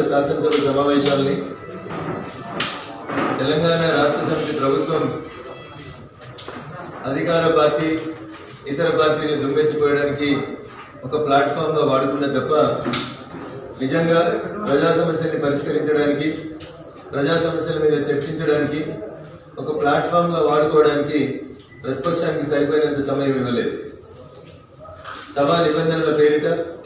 రాష్ట్ర శాసనసభ సమావేశాలని తెలంగాణ రాష్ట్ర సమితి ప్రభుత్వం అధికార పార్టీ ఇతర పార్టీని దుమ్మెత్తిపోయడానికి ఒక ప్లాట్ఫామ్ గా వాడుకున్న తప్ప నిజంగా ప్రజా సమస్యల్ని పరిష్కరించడానికి ప్రజా సమస్యల మీద చర్చించడానికి ఒక ప్లాట్ఫామ్ గా వాడుకోవడానికి ప్రతిపక్షానికి సరిపోయినంత సమయం ఇవ్వలేదు సభా నిబంధనల పేరిట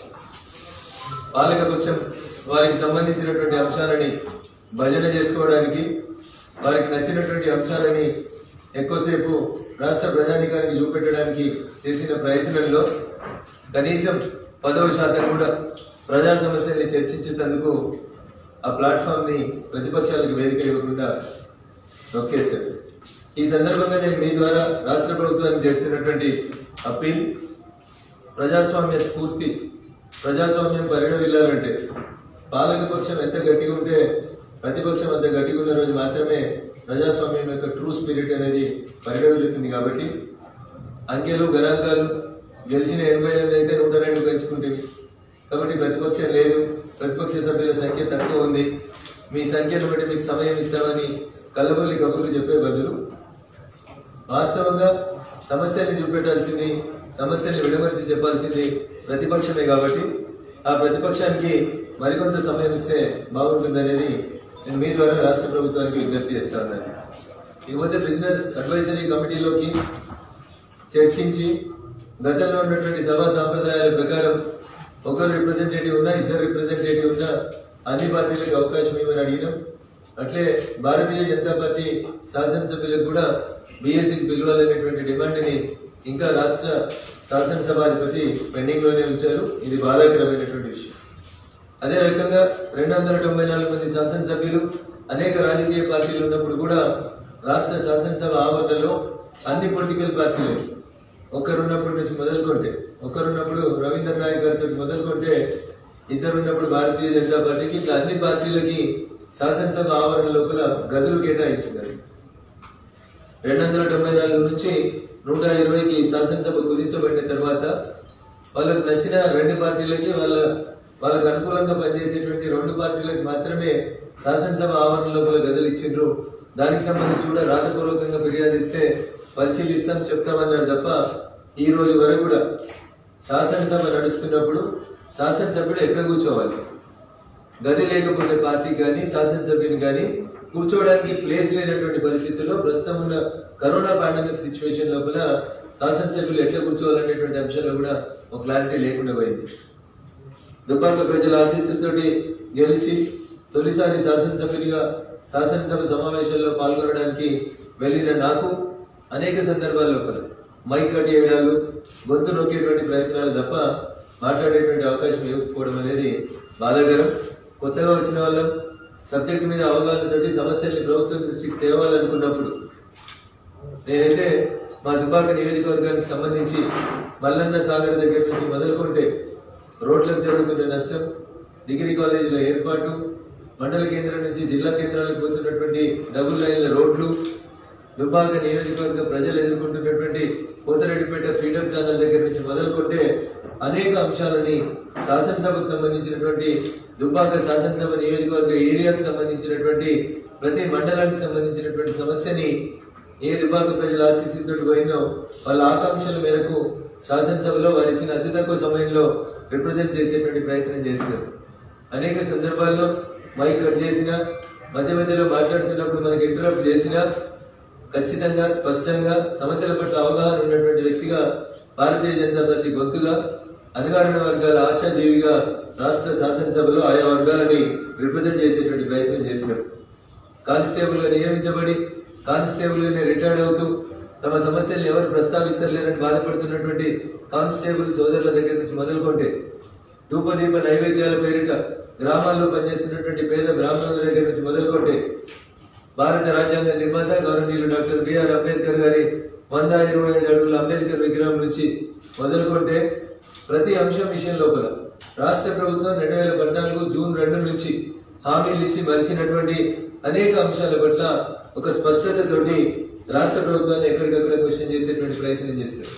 పాలకపక్షం వారికి సంబంధించినటువంటి అంశాలని భజన చేసుకోవడానికి వారికి నచ్చినటువంటి అంశాలని ఎక్కువసేపు రాష్ట్ర ప్రజానికానికి చూపెట్టడానికి చేసిన ప్రయత్నంలో కనీసం పదవ శాతం కూడా ప్రజా సమస్యల్ని చర్చించేందుకు ఆ ప్లాట్ఫామ్ ని ప్రతిపక్షాలకు వేదిక ఇవ్వకుండా నొక్కేశారు ఈ సందర్భంగా నేను మీ ద్వారా రాష్ట్ర ప్రభుత్వానికి చేస్తున్నటువంటి అప్పీల్ ప్రజాస్వామ్య స్ఫూర్తి ప్రజాస్వామ్యం పరిణమిల్లాలంటే పాలక పక్షం ఎంత గట్టిగా ఉంటే ప్రతిపక్షం అంత గట్టిగా ఉన్న రోజు మాత్రమే ప్రజాస్వామ్యం యొక్క ట్రూ స్పిరిట్ అనేది పరిణమిల్లుతుంది కాబట్టి అంకెలు గణాంకాలు గెలిచిన ఎనభై ఎనిమిది అయితే నూట రెండు పెంచుకుంటుంది కాబట్టి ప్రతిపక్షం లేదు ప్రతిపక్ష సభ్యుల సంఖ్య తక్కువ ఉంది మీ సంఖ్యను బట్టి మీకు సమయం ఇస్తామని కల్లబొల్లి కబుర్లు చెప్పే బదులు వాస్తవంగా సమస్యల్ని చూపెట్టాల్సింది సమస్యల్ని విడమర్చి చెప్పాల్సింది ప్రతిపక్షమే కాబట్టి ఆ ప్రతిపక్షానికి మరికొంత సమయం ఇస్తే బాగుంటుందనేది నేను మీ ద్వారా రాష్ట్ర ప్రభుత్వానికి విజ్ఞప్తి చేస్తా ఉన్నాను ఇకపోతే బిజినెస్ అడ్వైజరీ కమిటీలోకి చర్చించి గతంలో ఉన్నటువంటి సభా సాంప్రదాయాల ప్రకారం ఒకరు రిప్రజెంటేటివ్ ఉన్నా ఇద్దరు రిప్రజెంటేటివ్ ఉన్నా అన్ని పార్టీలకు అవకాశం ఇవ్వని అడిగినాం అట్లే భారతీయ జనతా పార్టీ శాసనసభ్యులకు కూడా బీఎస్సీకి పిలవాలనేటువంటి డిమాండ్ ని ఇంకా రాష్ట్ర శాసనసభాధిపతి పెండింగ్ లోనే ఉంచారు ఇది బాధాకరమైనటువంటి విషయం అదే రకంగా రెండు వందల తొంభై నాలుగు మంది శాసనసభ్యులు అనేక రాజకీయ పార్టీలు ఉన్నప్పుడు కూడా రాష్ట్ర శాసనసభ ఆవరణలో అన్ని పొలిటికల్ పార్టీలు ఒకరున్నప్పటి నుంచి మొదలుకుంటే ఒకరున్నప్పుడు రవీంద్ర నాయక్ గారితో మొదలుకుంటే ఇద్దరున్నప్పుడు భారతీయ జనతా పార్టీకి ఇట్లా అన్ని పార్టీలకి శాసనసభ ఆవరణ లోపల గదులు కేటాయించినారు రెండు వందల తొంభై నాలుగు నుంచి నూట ఇరవైకి శాసనసభ కుదించబడిన తర్వాత వాళ్ళకు నచ్చిన రెండు పార్టీలకి వాళ్ళ వాళ్ళకు అనుకూలంగా పనిచేసేటువంటి రెండు పార్టీలకు మాత్రమే శాసనసభ ఆవరణ లోపల గదులు ఇచ్చిండ్రు దానికి సంబంధించి కూడా రాతపూర్వకంగా ఫిర్యాదు ఇస్తే పరిశీలిస్తాం చెప్తామన్నారు తప్ప ఈ రోజు వరకు కూడా శాసనసభ నడుస్తున్నప్పుడు శాసనసభ్యుడు ఎక్కడ కూర్చోవాలి గది లేకపోతే పార్టీకి కానీ శాసనసభ్యుని కానీ కూర్చోవడానికి ప్లేస్ లేనటువంటి పరిస్థితుల్లో ప్రస్తుతం ఉన్న కరోనా పాండమిక్ సిచ్యువేషన్ లోపల శాసనసభ్యులు ఎట్లా కూర్చోవాలనేటువంటి అంశంలో కూడా ఒక క్లారిటీ లేకుండా పోయింది దుబ్బాక ప్రజల ఆశీస్సుతోటి గెలిచి తొలిసారి శాసనసభ్యునిగా శాసనసభ సమావేశాల్లో పాల్గొనడానికి వెళ్ళిన నాకు అనేక సందర్భాల లోపల మైక్ కట్టేయడాలు గొంతు నొక్కేటువంటి ప్రయత్నాలు తప్ప మాట్లాడేటువంటి అవకాశం ఇవ్వకపోవడం అనేది బాధాకరం కొత్తగా వచ్చిన వాళ్ళం సబ్జెక్ట్ మీద అవగాహనతోటి సమస్యల్ని ప్రభుత్వం దృష్టికి తేవాలనుకున్నప్పుడు నేనైతే మా దుబ్బాక నియోజకవర్గానికి సంబంధించి మల్లన్న సాగర్ దగ్గర నుంచి మొదలుకుంటే రోడ్లకు జరుగుతున్న నష్టం డిగ్రీ కాలేజీల ఏర్పాటు మండల కేంద్రం నుంచి జిల్లా కేంద్రాలకు పోతున్నటువంటి డబుల్ లైన్ల రోడ్లు దుబ్బాక నియోజకవర్గ ప్రజలు ఎదుర్కొంటున్నటువంటి కోతరెడ్డిపేట ఫీడర్ ఛానల్ దగ్గర నుంచి మొదలుకుంటే అనేక అంశాలని శాసనసభకు సంబంధించినటువంటి దుబ్బాక శాసనసభ నియోజకవర్గ ఏరియాకు సంబంధించినటువంటి ప్రతి మండలానికి సంబంధించినటువంటి సమస్యని ఏ దుబ్బాక ప్రజల ఆశీస్సుతో పోయినో వాళ్ళ ఆకాంక్షల మేరకు శాసనసభలో వారు ఇచ్చిన అతి తక్కువ సమయంలో రిప్రజెంట్ చేసేటువంటి ప్రయత్నం చేశారు అనేక సందర్భాల్లో మైక్ కట్ చేసినా మధ్య మధ్యలో మాట్లాడుతున్నప్పుడు మనకి ఇంటరప్ట్ చేసినా ఖచ్చితంగా స్పష్టంగా సమస్యల పట్ల అవగాహన ఉన్నటువంటి వ్యక్తిగా భారతీయ జనతా పార్టీ గొంతుగా అణగారిన వర్గాల ఆశాజీవిగా రాష్ట్ర శాసనసభలో ఆయా వర్గాలని రిప్రజెంట్ చేసేటువంటి ప్రయత్నం చేసినారు కానిస్టేబుల్ గా నియమించబడి కానిస్టేబుల్ గానే రిటైర్డ్ అవుతూ తమ సమస్యల్ని ఎవరు ప్రస్తావిస్తలేరని బాధపడుతున్నటువంటి కానిస్టేబుల్ సోదరుల దగ్గర నుంచి మొదలుకుంటే ధూపదీప నైవేద్యాల పేరిట గ్రామాల్లో పనిచేస్తున్నటువంటి పేద బ్రాహ్మణుల దగ్గర నుంచి మొదలుకుంటే భారత రాజ్యాంగ నిర్మాత గౌరవనీయులు డాక్టర్ బిఆర్ అంబేద్కర్ గారి వంద ఇరవై ఐదు అడుగుల అంబేద్కర్ విగ్రహం నుంచి మొదలుకుంటే ప్రతి అంశం విషయం లోపల రాష్ట్ర ప్రభుత్వం రెండు వేల పద్నాలుగు జూన్ రెండు నుంచి హామీలు ఇచ్చి మరిచినటువంటి అనేక అంశాల పట్ల ఒక స్పష్టతతోటి రాష్ట్ర ప్రభుత్వాన్ని ఎక్కడికక్కడ క్వశ్చన్ చేసేటువంటి ప్రయత్నం చేశారు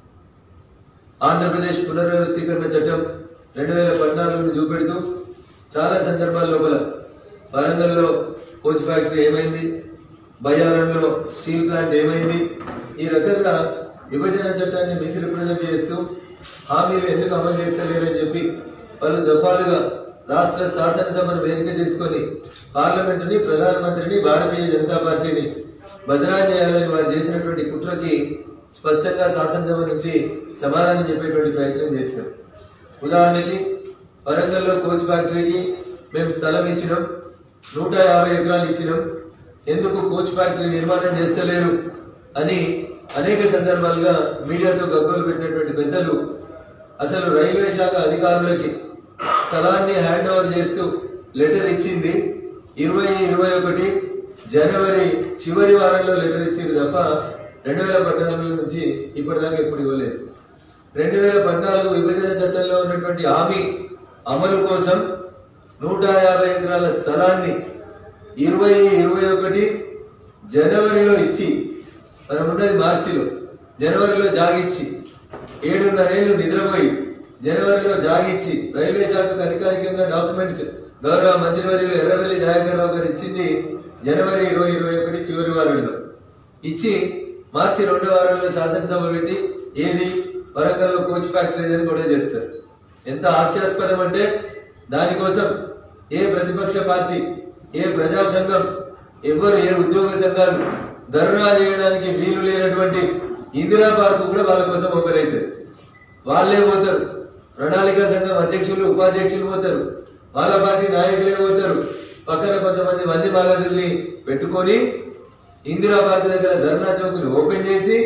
ఆంధ్రప్రదేశ్ పునర్వ్యవస్థీకరణ చట్టం రెండు వేల పద్నాలుగును చూపెడుతూ చాలా సందర్భాల లోపల వరంగల్లో కోచ్ ఫ్యాక్టరీ ఏమైంది బయ్యారంలో స్టీల్ ప్లాంట్ ఏమైంది ఈ రకంగా విభజన చట్టాన్ని మిస్రిప్రజెంట్ చేస్తూ హామీలు ఎందుకు అమలు చేస్తలేరని చెప్పి పలు దఫాలుగా రాష్ట్ర శాసనసభను వేదిక చేసుకొని పార్లమెంటుని ప్రధానమంత్రిని భారతీయ జనతా పార్టీని బదనా చేయాలని వారు చేసినటువంటి కుట్రకి స్పష్టంగా శాసనసభ నుంచి సమాధానం చెప్పేటువంటి ప్రయత్నం చేశారు ఉదాహరణకి వరంగల్లో కోచ్ ఫ్యాక్టరీకి మేము స్థలం ఇచ్చినాం నూట యాభై ఎకరాలు ఇచ్చినాం ఎందుకు కోచ్ ఫ్యాక్టరీ నిర్మాణం చేస్తలేరు అని అనేక సందర్భాలుగా మీడియాతో గగ్గోలు పెట్టినటువంటి పెద్దలు అసలు రైల్వే శాఖ అధికారులకి స్థలాన్ని హ్యాండ్ ఓవర్ చేస్తూ లెటర్ ఇచ్చింది ఇరవై ఇరవై ఒకటి జనవరి చివరి వారంలో లెటర్ ఇచ్చింది తప్ప రెండు వేల పద్నాలుగు నుంచి ఇప్పటిదాకా ఎప్పుడు ఇవ్వలేదు రెండు వేల పద్నాలుగు విభజన చట్టంలో ఉన్నటువంటి హామీ అమలు కోసం నూట యాభై ఎకరాల స్థలాన్ని ఇరవై ఇరవై ఒకటి జనవరిలో ఇచ్చి మనం ఉన్నది మార్చిలో జనవరిలో జాగిచ్చి ఏడున్నరేళ్లు నిద్రపోయి జనవరిలో జాగిచ్చి రైల్వే శాఖకు అధికారికంగా డాక్యుమెంట్స్ గౌరవ మంత్రివర్యులు ఎర్రవెల్లి దయాకర్ రావు గారు ఇచ్చింది జనవరి ఇరవై ఇరవై ఒకటి చివరి వారంలో ఇచ్చి మార్చి రెండో వారంలో శాసనసభ పెట్టి ఏది వరంగల్లో కోచ్ ఫ్యాక్టరీ అని కూడా చేస్తారు ఎంత హాస్యాస్పదం అంటే దానికోసం ఏ ప్రతిపక్ష పార్టీ ఏ ప్రజా సంఘం ఎవ్వరు ఏ ఉద్యోగ సంఘాలు ధర్నా చేయడానికి వీలు లేనటువంటి ఇందిరా పార్క్ కూడా వాళ్ళ కోసం ఓపెన్ అవుతుంది వాళ్ళే పోతారు ప్రణాళిక సంఘం అధ్యక్షులు ఉపాధ్యక్షులు పోతారు వాళ్ళ పార్టీ నాయకులే పోతారు పక్కన కొంతమంది మంది మాగదుల్ని పెట్టుకొని ఇందిరా పార్క్ దగ్గర ధర్నా చౌక్ ఓపెన్ చేసి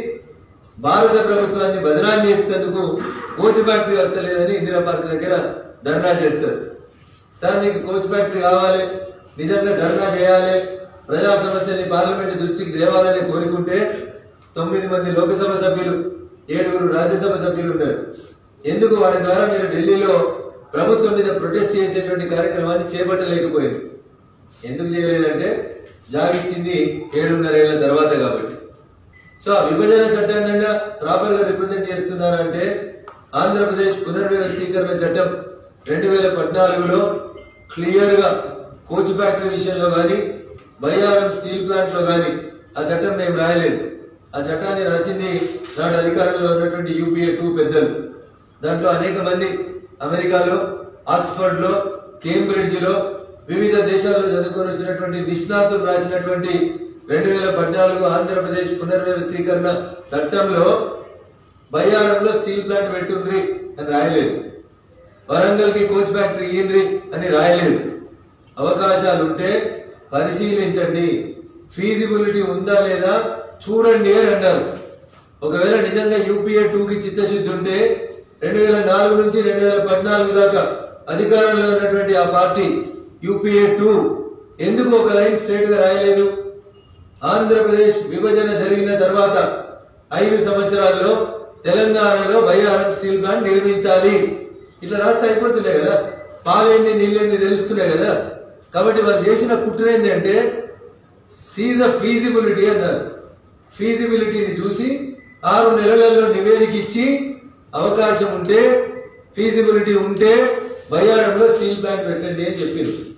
భారత ప్రభుత్వాన్ని బదనాం చేసేందుకు కోచ్ ఫ్యాక్టరీ వస్తలేదని ఇందిరా పార్క్ దగ్గర ధర్నా చేస్తారు సార్ మీకు కోచ్ ఫ్యాక్టరీ కావాలి నిజంగా ధర్నా చేయాలి ప్రజా సమస్యని పార్లమెంట్ దృష్టికి తేవాలని కోరుకుంటే తొమ్మిది మంది లోక్సభ సభ్యులు ఏడుగురు రాజ్యసభ సభ్యులు ఉన్నారు ఎందుకు వారి ద్వారా మీరు ఢిల్లీలో ప్రభుత్వం మీద ప్రొటెస్ట్ చేసేటువంటి కార్యక్రమాన్ని చేపట్టలేకపోయింది ఎందుకు చేయలేదంటే జాగిచ్చింది ఏడున్నరేళ్ల తర్వాత కాబట్టి సో ఆ విభజన చట్టాన్ని ప్రాపర్ గా రిప్రజెంట్ చేస్తున్నారంటే ఆంధ్రప్రదేశ్ పునర్వ్యవస్థీకరణ చట్టం రెండు వేల పద్నాలుగులో క్లియర్ గా కోచ్ ఫ్యాక్టరీ విషయంలో కానీ బయ్యారం స్టీల్ ప్లాంట్ లో కానీ ఆ చట్టం మేము రాయలేదు ఆ చట్టాన్ని రాసింది నాటి అధికారంలో ఉన్నటువంటి యూపీఏ టూ పెద్దలు దాంట్లో అనేక మంది అమెరికాలో ఆక్స్ఫర్డ్ లో కేంబ్రిడ్జ్ లో వివిధ దేశాల్లో చదువుకొని వచ్చినటువంటి నిష్ణాతులు రాసినటువంటి రెండు వేల పద్నాలుగు ఆంధ్రప్రదేశ్ పునర్వ్యవస్థీకరణ చట్టంలో బయ్యారంలో స్టీల్ ప్లాంట్ పెట్టుండ్రి అని రాయలేదు వరంగల్ కి కోచ్ ఫ్యాక్టరీ ఇయ్యండ్రి అని రాయలేదు అవకాశాలు ఉంటే పరిశీలించండి ఫీజిబిలిటీ ఉందా లేదా చూడండి అని అన్నారు ఒకవేళ నిజంగా యూపీఏ టూ కి చిత్తశుద్ధి ఉంటే రెండు వేల నాలుగు నుంచి రెండు వేల పద్నాలుగు దాకా అధికారంలో ఉన్నటువంటి ఆ పార్టీ యూపీఏ టూ ఎందుకు ఒక లైన్ స్ట్రేట్ గా రాయలేదు ఆంధ్రప్రదేశ్ విభజన జరిగిన తర్వాత ఐదు సంవత్సరాల్లో తెలంగాణలో బయ్యారం స్టీల్ ప్లాంట్ నిర్మించాలి ఇట్లా రాస్తే అయిపోతుండే కదా పాలేంది నీళ్ళేంది తెలుస్తున్నాయి కదా కాబట్టి వారు చేసిన కుట్ర ఏంటి అంటే సీ ద ఫీజిబిలిటీ అన్నారు ఫీజిబిలిటీని చూసి ఆరు నెలలలో నివేదిక ఇచ్చి అవకాశం ఉంటే ఫీజిబిలిటీ ఉంటే బయ్యారంలో స్టీల్ ప్లాంట్ పెట్టండి అని చెప్పింది